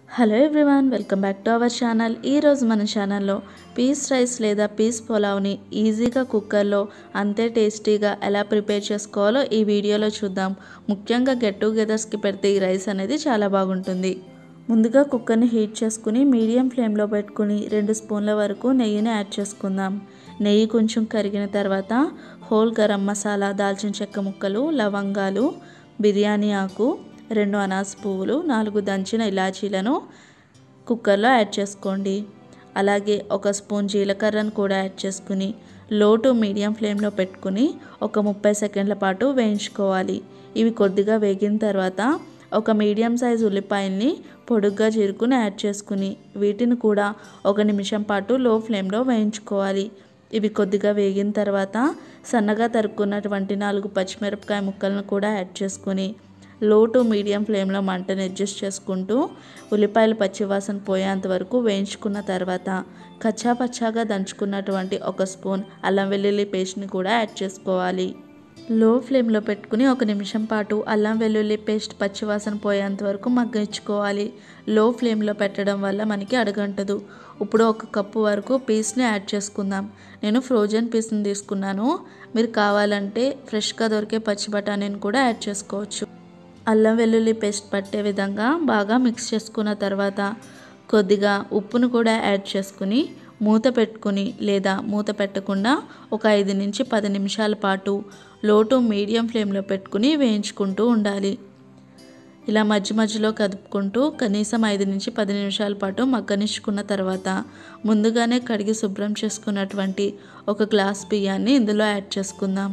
hello everyone welcome back to our channel ఈరోజు మన ఛానల్లో పీస్ రైస్ లేదా పీస్ పులావ్ని ఈజీగా కుక్కర్లో అంతే టేస్టీగా ఎలా ప్రిపేర్ చేసుకోవాలో ఈ వీడియోలో చూద్దాం ముఖ్యంగా గెట్ టుగెదర్స్కి పెడితే ఈ రైస్ అనేది చాలా బాగుంటుంది ముందుగా కుక్కర్ని హీట్ చేసుకుని మీడియం ఫ్లేమ్లో పెట్టుకుని రెండు స్పూన్ల వరకు నెయ్యిని యాడ్ చేసుకుందాం నెయ్యి కొంచెం కరిగిన తర్వాత హోల్ గరం మసాలా దాల్చిన చెక్క ముక్కలు లవంగాలు బిర్యానీ ఆకు రెండు అనాస పువ్వులు నాలుగు దంచిన ఇలాచీలను కుక్కర్లో యాడ్ చేసుకోండి అలాగే ఒక స్పూన్ జీలకర్రను కూడా యాడ్ చేసుకుని లో టు మీడియం ఫ్లేమ్లో పెట్టుకుని ఒక ముప్పై సెకండ్ల పాటు వేయించుకోవాలి ఇవి కొద్దిగా వేగిన తర్వాత ఒక మీడియం సైజ్ ఉల్లిపాయల్ని పొడుగ్గా చీరుకుని యాడ్ చేసుకుని వీటిని కూడా ఒక నిమిషం పాటు లో ఫ్లేమ్లో వేయించుకోవాలి ఇవి కొద్దిగా వేగిన తర్వాత సన్నగా తరుక్కున్నటువంటి నాలుగు పచ్చిమిరపకాయ ముక్కలను కూడా యాడ్ చేసుకుని లో టు మీడియం ఫ్లేమ్లో మంటను అడ్జస్ట్ చేసుకుంటూ ఉల్లిపాయలు పచ్చివాసన పోయేంత వరకు వేయించుకున్న తర్వాత కచ్చా పచ్చాగా దంచుకున్నటువంటి ఒక స్పూన్ అల్లం వెల్లుల్లి పేస్ట్ని కూడా యాడ్ చేసుకోవాలి లో ఫ్లేమ్లో పెట్టుకుని ఒక నిమిషం పాటు అల్లం వెల్లుల్లి పేస్ట్ పచ్చివాసన పోయేంత వరకు మగ్గించుకోవాలి లో ఫ్లేమ్లో పెట్టడం వల్ల మనకి అడగంటదు ఇప్పుడు ఒక కప్పు వరకు పీస్ని యాడ్ చేసుకుందాం నేను ఫ్రోజన్ పీస్ని తీసుకున్నాను మీరు కావాలంటే ఫ్రెష్గా దొరికే పచ్చి బఠానీని కూడా యాడ్ చేసుకోవచ్చు అల్లం వెల్లుల్లి పేస్ట్ పట్టే విధంగా బాగా మిక్స్ చేసుకున్న తర్వాత కొద్దిగా ఉప్పును కూడా యాడ్ చేసుకుని మూత పెట్టుకుని లేదా మూత పెట్టకుండా ఒక ఐదు నుంచి పది నిమిషాల పాటు లో టు మీడియం ఫ్లేమ్లో పెట్టుకుని వేయించుకుంటూ ఉండాలి ఇలా మధ్య మధ్యలో కదుపుకుంటూ కనీసం ఐదు నుంచి పది నిమిషాల పాటు మగ్గనిచ్చుకున్న తర్వాత ముందుగానే కడిగి శుభ్రం చేసుకున్నటువంటి ఒక గ్లాస్ బియ్యాన్ని ఇందులో యాడ్ చేసుకుందాం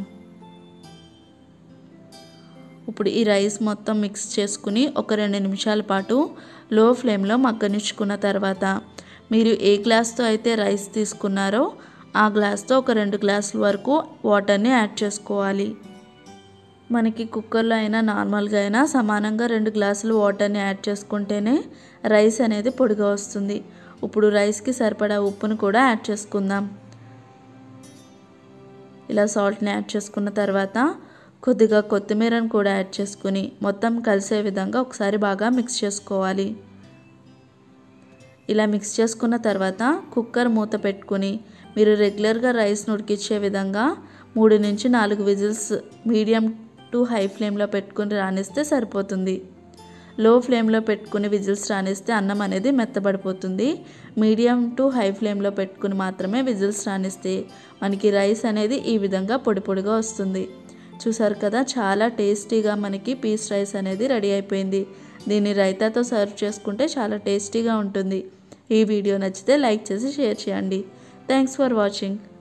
ఇప్పుడు ఈ రైస్ మొత్తం మిక్స్ చేసుకుని ఒక రెండు నిమిషాల పాటు లో ఫ్లేమ్లో మగ్గనిచ్చుకున్న తర్వాత మీరు ఏ గ్లాస్తో అయితే రైస్ తీసుకున్నారో ఆ గ్లాస్తో ఒక రెండు గ్లాసుల వరకు వాటర్ని యాడ్ చేసుకోవాలి మనకి కుక్కర్లో అయినా నార్మల్గా అయినా సమానంగా రెండు గ్లాసులు వాటర్ని యాడ్ చేసుకుంటేనే రైస్ అనేది పొడిగా వస్తుంది ఇప్పుడు రైస్కి సరిపడా ఉప్పును కూడా యాడ్ చేసుకుందాం ఇలా సాల్ట్ని యాడ్ చేసుకున్న తర్వాత కొద్దిగా కొత్తిమీరను కూడా యాడ్ చేసుకుని మొత్తం కలిసే విధంగా ఒకసారి బాగా మిక్స్ చేసుకోవాలి ఇలా మిక్స్ చేసుకున్న తర్వాత కుక్కర్ మూత పెట్టుకుని మీరు రెగ్యులర్గా రైస్ ఉడికించే విధంగా మూడు నుంచి నాలుగు విజిల్స్ మీడియం టు హై ఫ్లేమ్లో పెట్టుకుని రానిస్తే సరిపోతుంది లో ఫ్లేమ్లో పెట్టుకుని విజిల్స్ రానిస్తే అన్నం అనేది మెత్తబడిపోతుంది మీడియం టు హై ఫ్లేమ్లో పెట్టుకుని మాత్రమే విజిల్స్ రానిస్తే మనకి రైస్ అనేది ఈ విధంగా పొడి పొడిగా వస్తుంది చూసారు కదా చాలా టేస్టీగా మనకి పీస్ రైస్ అనేది రెడీ అయిపోయింది దీన్ని రైతాతో సర్వ్ చేసుకుంటే చాలా టేస్టీగా ఉంటుంది ఈ వీడియో నచ్చితే లైక్ చేసి షేర్ చేయండి థ్యాంక్స్ ఫర్ వాచింగ్